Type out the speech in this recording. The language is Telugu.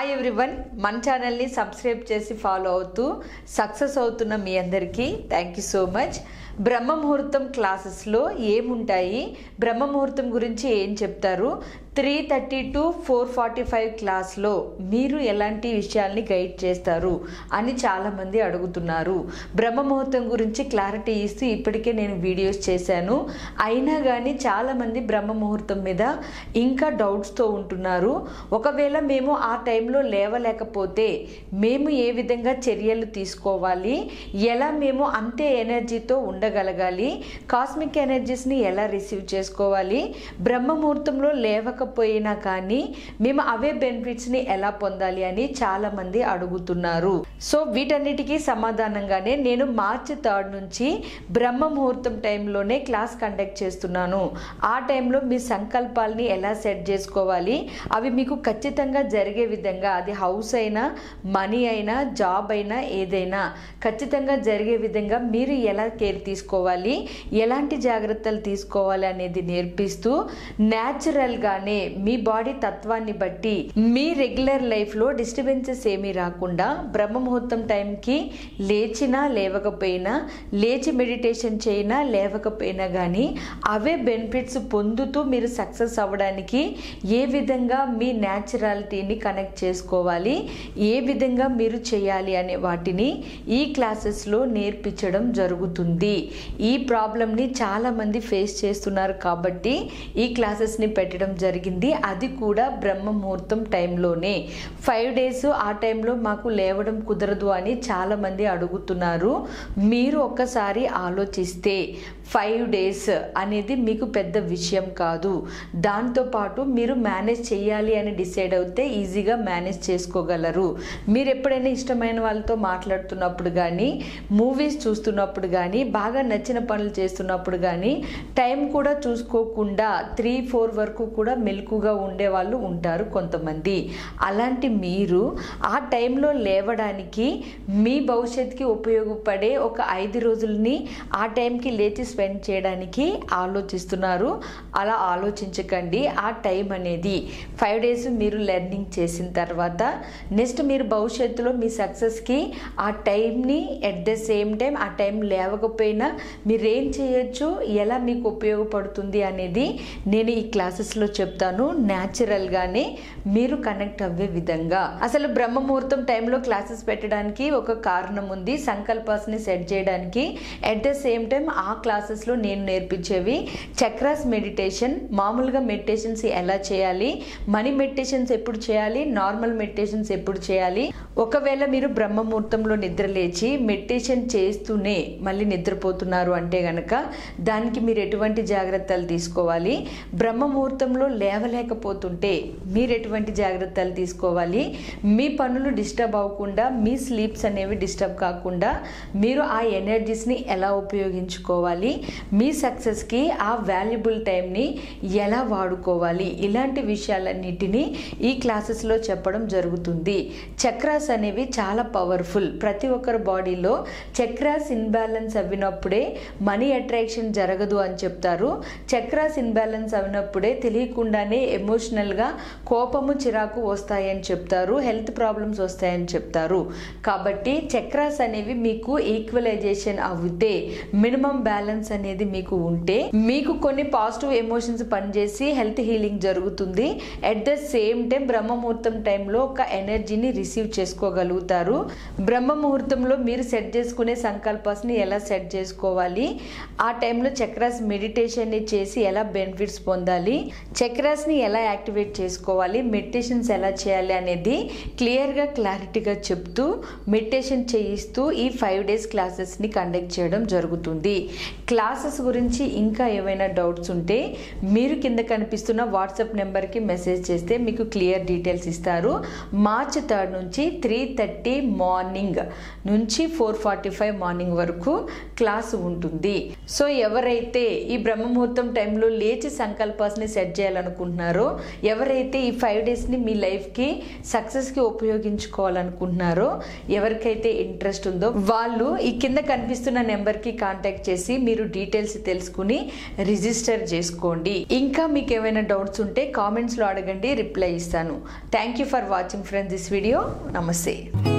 హాయ్ ఎవ్రీవన్ మన ఛానల్ని సబ్స్క్రైబ్ చేసి ఫాలో అవుతూ సక్సెస్ అవుతున్న మీ అందరికీ థ్యాంక్ యూ సో మచ్ బ్రహ్మ ముహూర్తం క్లాసెస్లో ఏముంటాయి బ్రహ్మ ముహూర్తం గురించి ఏం చెప్తారు three thirty to four forty five క్లాస్లో మీరు ఎలాంటి విషయాల్ని గైడ్ చేస్తారు అని చాలామంది అడుగుతున్నారు బ్రహ్మ ముహూర్తం గురించి క్లారిటీ ఇస్తూ ఇప్పటికే నేను వీడియోస్ చేశాను అయినా కానీ చాలామంది బ్రహ్మ ముహూర్తం మీద ఇంకా డౌట్స్తో ఉంటున్నారు ఒకవేళ మేము ఆ టైంలో లేవలేకపోతే మేము ఏ విధంగా చర్యలు తీసుకోవాలి ఎలా మేము అంతే ఎనర్జీతో ఉండగలగాలి కాస్మిక్ ఎనర్జీస్ని ఎలా రిసీవ్ చేసుకోవాలి బ్రహ్మ ముహూర్తంలో లేవకపోయినా కానీ మేము అవే బెనిఫిట్స్ని ఎలా పొందాలి అని చాలామంది అడుగుతున్నారు సో వీటన్నిటికీ సమాధానంగానే నేను మార్చి థర్డ్ నుంచి బ్రహ్మ ముహూర్తం టైంలోనే క్లాస్ కండక్ట్ చేస్తున్నాను ఆ టైంలో మీ సంకల్పాలని ఎలా సెట్ చేసుకోవాలి అవి మీకు ఖచ్చితంగా జరిగే విధంగా అది హౌస్ అయినా మనీ అయినా జాబ్ అయినా ఏదైనా ఖచ్చితంగా జరిగే విధంగా మీరు ఎలా కేర్ తీసుకోవాలి ఎలాంటి జాగ్రత్తలు తీసుకోవాలి అనేది నేర్పిస్తూ న్యాచురల్గానే మీ బాడీ తత్వాన్ని బట్టి మీ రెగ్యులర్ లైఫ్లో డిస్టర్బెన్సెస్ ఏమీ రాకుండా బ్రహ్మ ముహూర్తం టైంకి లేచినా లేవకపోయినా లేచి మెడిటేషన్ చేయినా లేవకపోయినా కానీ అవే బెనిఫిట్స్ పొందుతూ మీరు సక్సెస్ అవ్వడానికి ఏ విధంగా మీ న్యాచురాలిటీని కనెక్ట్ చేసుకోవాలి ఏ విధంగా మీరు చేయాలి అనే వాటిని ఈ క్లాసెస్లో నేర్పించడం జరుగుతుంది ఈ ప్రాబ్లమ్ని చాలామంది ఫేస్ చేస్తున్నారు కాబట్టి ఈ క్లాసెస్ని పెట్టడం జరిగింది అది కూడా బ్రహ్మ ముహూర్తం టైంలోనే ఫైవ్ డేస్ ఆ టైంలో మాకు లేవడం కుదరదు అని చాలామంది అడుగుతున్నారు మీరు ఒక్కసారి ఆలోచిస్తే ఫైవ్ డేస్ అనేది మీకు పెద్ద విషయం కాదు దాంతోపాటు మీరు మేనేజ్ చేయాలి అని డిసైడ్ అవుతే ఈజీగా మేనేజ్ చేసుకోగలరు మీరు ఎప్పుడైనా ఇష్టమైన వాళ్ళతో మాట్లాడుతున్నప్పుడు కానీ మూవీస్ చూస్తున్నప్పుడు కానీ బాగా నచ్చిన పనులు చేస్తున్నప్పుడు కానీ టైం కూడా చూసుకోకుండా త్రీ ఫోర్ వరకు కూడా మెలకుగా ఉండే వాళ్ళు ఉంటారు కొంతమంది అలాంటి మీరు ఆ టైంలో లేవడానికి మీ భవిష్యత్తుకి ఉపయోగపడే ఒక ఐదు రోజుల్ని ఆ టైంకి లేచి స్పెండ్ చేయడానికి ఆలోచిస్తున్నారు అలా ఆలోచించకండి ఆ టైం అనేది ఫైవ్ డేస్ మీరు లెర్నింగ్ చేసిన తర్వాత నెక్స్ట్ మీరు భవిష్యత్తులో మీ సక్సెస్కి ఆ టైంని ఎట్ ద సేమ్ టైం ఆ టైం లేవకపోయినా మీరేం చేయొచ్చు ఎలా మీకు ఉపయోగపడుతుంది అనేది నేను ఈ క్లాసెస్లో చెప్తాను న్యాచురల్గానే మీరు కనెక్ట్ అవ్వే విధంగా అసలు బ్రహ్మ ముహూర్తం టైంలో క్లాసెస్ పెట్టడానికి ఒక కారణం ఉంది సంకల్పాస్ని సెట్ చేయడానికి ఎట్ ద సేమ్ టైం ఆ క్లాసెస్లో నేను నేర్పించేవి చక్రాస్ మెడిటేషన్ మామూలుగా మెడిటేషన్స్ ఎలా చేయాలి మనీ మెడిటేషన్స్ ఎప్పుడు చేయాలి నార్మల్ మెడిటేషన్స్ ఎప్పుడు చేయాలి ఒకవేళ మీరు బ్రహ్మ ముహూర్తంలో నిద్ర లేచి మెడిటేషన్ చేస్తూనే మళ్ళీ నిద్రపోతున్నారు అంటే గనక దానికి మీరు ఎటువంటి జాగ్రత్తలు తీసుకోవాలి బ్రహ్మ ముహూర్తంలో లేవలేకపోతుంటే మీరు ఎటువంటి జాగ్రత్తలు తీసుకోవాలి మీ పనులు డిస్టర్బ్ అవ్వకుండా మీ స్లీప్స్ అనేవి డిస్టర్బ్ కాకుండా మీరు ఆ ఎనర్జీస్ని ఎలా ఉపయోగించుకోవాలి మీ సక్సెస్కి ఆ వాల్యుబుల్ టైంని ఎలా వాడుకోవాలి ఇలాంటి విషయాలన్నిటినీ ఈ క్లాసెస్లో చెప్పడం జరుగుతుంది చక్రాస్ అనేవి చాలా పవర్ఫుల్ ప్రతి ఒక్కరి బాడీలో చక్రాస్ ఇన్బ్యాలెన్స్ అవ్వినప్పుడే మనీ అట్రాక్షన్ జరగదు అని చెప్తారు చక్రాస్ ఇన్బ్యాలెన్స్ అయినప్పుడే తెలియకుండానే ఎమోషనల్గా కోపము చిరాకు వస్తాయని చెప్తారు హెల్త్ ప్రాబ్లమ్స్ వస్తాయని చెప్తారు కాబట్టి చక్రాస్ అనేవి మీకు ఈక్వలైజేషన్ అవుతే మినిమం బ్యాలెన్స్ అనేది మీకు ఉంటే మీకు కొన్ని పాజిటివ్ ఎమోషన్స్ పనిచేసి హెల్త్ హీలింగ్ జరుగుతుంది అట్ ద సేమ్ టైం బ్రహ్మ ముహూర్తం టైంలో ఒక ఎనర్జీని రిసీవ్ చేసుకోగలుగుతారు బ్రహ్మ ముహూర్తంలో మీరు సెట్ చేసుకునే సంకల్పాస్ని ఎలా సెట్ చేసుకోవాలి ఆ టైంలో చక్రాస్ మెడిటేషన్ని చేసి ఎలా బెనిఫిట్స్ పొందాలి చక్రాస్ని ఎలా యాక్టివేట్ చేసుకోవాలి మెడిటేషన్స్ ఎలా చేయాలి అనేది క్లియర్గా క్లారిటీగా చెప్తూ మెడిటేషన్ చేయిస్తూ ఈ ఫైవ్ డేస్ క్లాసెస్ని కండక్ట్ చేయడం జరుగుతుంది క్లాసెస్ గురించి ఇంకా ఏవైనా డౌట్స్ ఉంటే మీరు కింద కనిపిస్తున్న వాట్సాప్ నెంబర్కి మెసేజ్ చేస్తే మీకు క్లియర్ డీటెయిల్స్ ఇస్తారు మార్చ్ థర్డ్ నుంచి త్రీ థర్టీ మార్నింగ్ నుంచి ఫోర్ ఫార్టీ ఫైవ్ మార్నింగ్ వరకు క్లాస్ ఉంటుంది సో ఎవరైతే ఈ బ్రహ్మ ముహూర్తం టైంలో లేచి సంకల్పాస్ని సెట్ చేయాలనుకుంటున్నారో చేయాలనుకుంటున్నారో ఎవరైతే ఈ ఫైవ్ డేస్ని మీ లైఫ్కి సక్సెస్కి ఉపయోగించుకోవాలనుకుంటున్నారో ఎవరికైతే ఇంట్రెస్ట్ ఉందో వాళ్ళు ఈ కింద కనిపిస్తున్న నెంబర్కి కాంటాక్ట్ చేసి మీరు డీటెయిల్స్ తెలుసుకుని రిజిస్టర్ చేసుకోండి ఇంకా మీకు ఏమైనా డౌట్స్ ఉంటే కామెంట్స్లో అడగండి రిప్లై ఇస్తాను thank you for watching friends this video నమస్తే